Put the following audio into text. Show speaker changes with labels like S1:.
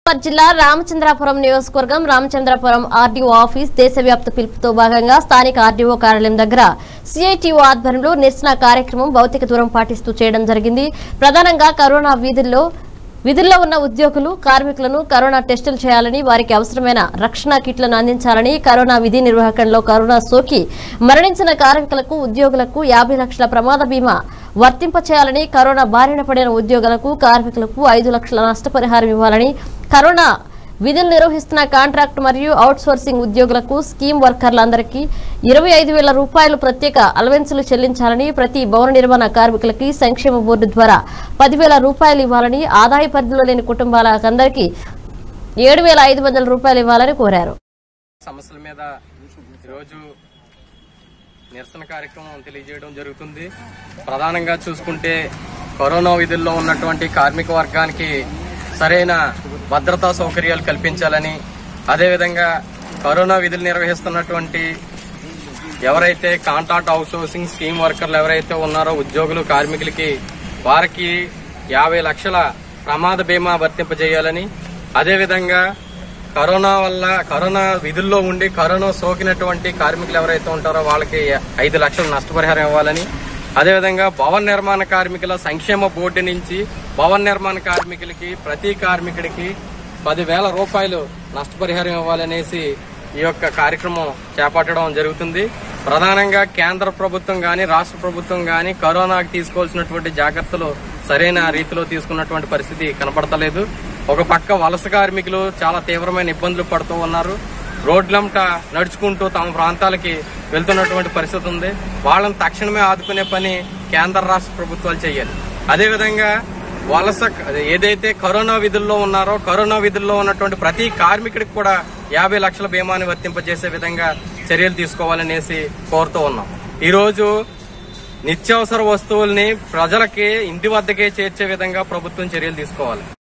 S1: నిజామాబాద్ జిల్లా రామచంద్రాపురం నియోజకవర్గం Ramachandrapuram RDO office దేశవ్యాప్త పిలుపుతో భాగంగా స్థానిక ఆర్డీఓ కార్యాలయం దగ్గర సిఐటిఓ ఆధ్వర్యంలో నిరసన కార్యక్రమం భౌతిక దూరం పాటిస్తూ చేయడం జరిగింది ప్రధానంగా కరోనా వీధుల్లో విధుల్లో ఉన్న ఉద్యోగులు కార్మికులను కరోనా టెస్టులు చేయాలని వారికి అవసరమైన రక్షణ కిట్లను అందించాలని కరోనా విధి నిర్వహణలో కరోనా సోకి మరణించిన కార్మికులకు ఉద్యోగులకు యాభై లక్షల ప్రమాద బీమా వర్తింప చేయాలని కరోనా బారిన పడిన ఉద్యోగులకు కార్మికులకు ఐదు లక్షల నష్టపరిహారం ఇవ్వాలని కరోనా విధులు నిర్వహిస్తున్న కాంట్రాక్ట్ మరియు అవుట్ సోర్సింగ్ ఉద్యోగులకు స్కీమ్ వర్కర్లందరికీ ఇరవై ఐదు వేల రూపాయలు ప్రత్యేక అలవెన్సులు చెల్లించాలని ప్రతి భవన నిర్మాణ కార్మికులకి సంక్షేమ బోర్డు ద్వారా పదివేల రూపాయలు ఇవ్వాలని ఆదాయ పరిధిలో లేని కుటుంబాలందరికీ ఏడు వేల ఐదు వందల రూపాయలు ఇవ్వాలని కోరారు
S2: సమస్యల మీద ఈరోజు నిరసన కార్యక్రమం తెలియజేయడం జరుగుతుంది ప్రధానంగా చూసుకుంటే కరోనా విధుల్లో ఉన్నటువంటి కార్మిక వర్గానికి సరైన భద్రతా సౌకర్యాలు కల్పించాలని అదేవిధంగా కరోనా విధులు నిర్వహిస్తున్నటువంటి ఎవరైతే కాంట్రాక్ట్ అవుట్సోర్సింగ్ స్కీమ్ వర్కర్లు ఎవరైతే ఉన్నారో ఉద్యోగులు కార్మికులకి వారికి యాభై లక్షల ప్రమాద బీమా వర్తింపజేయాలని అదేవిధంగా కరోనా వల్ల కరోనా విధుల్లో ఉండి కరోనా సోకినటువంటి కార్మికులు ఎవరైతే ఉంటారో వాళ్ళకి ఐదు లక్షల నష్టపరిహారం ఇవ్వాలని అదేవిధంగా భవన నిర్మాణ కార్మికుల సంక్షేమ బోర్డు నుంచి భవన నిర్మాణ కార్మికులకి ప్రతి కార్మికుడికి పదివేల రూపాయలు నష్టపరిహారం ఇవ్వాలనేసి ఈ యొక్క కార్యక్రమం చేపట్టడం జరుగుతుంది ప్రధానంగా కేంద్ర ప్రభుత్వం గాని రాష్ట్ర ప్రభుత్వం గాని కరోనాకి తీసుకోవాల్సినటువంటి జాగ్రత్తలు సరైన రీతిలో తీసుకున్నటువంటి పరిస్థితి కనపడతలేదు ఒక పక్క వలస కార్మికులు చాలా తీవ్రమైన ఇబ్బందులు పడుతూ ఉన్నారు రోడ్లంట నడుచుకుంటూ తమ ప్రాంతాలకి వెళ్తున్నటువంటి పరిస్థితి ఉంది వాళ్ళని తక్షణమే ఆదుకునే పని కేంద్ర రాష్ట్ర ప్రభుత్వాలు చేయాలి అదేవిధంగా వలస ఏదైతే కరోనా విధుల్లో ఉన్నారో కరోనా విధుల్లో ఉన్నటువంటి ప్రతి కార్మికుడికి కూడా యాభై లక్షల బీమాని వర్తింపజేసే విధంగా చర్యలు తీసుకోవాలనేసి కోరుతూ ఉన్నాం ఈరోజు నిత్యావసర వస్తువుల్ని ప్రజలకి ఇంటి వద్దకే చేర్చే విధంగా ప్రభుత్వం చర్యలు తీసుకోవాలి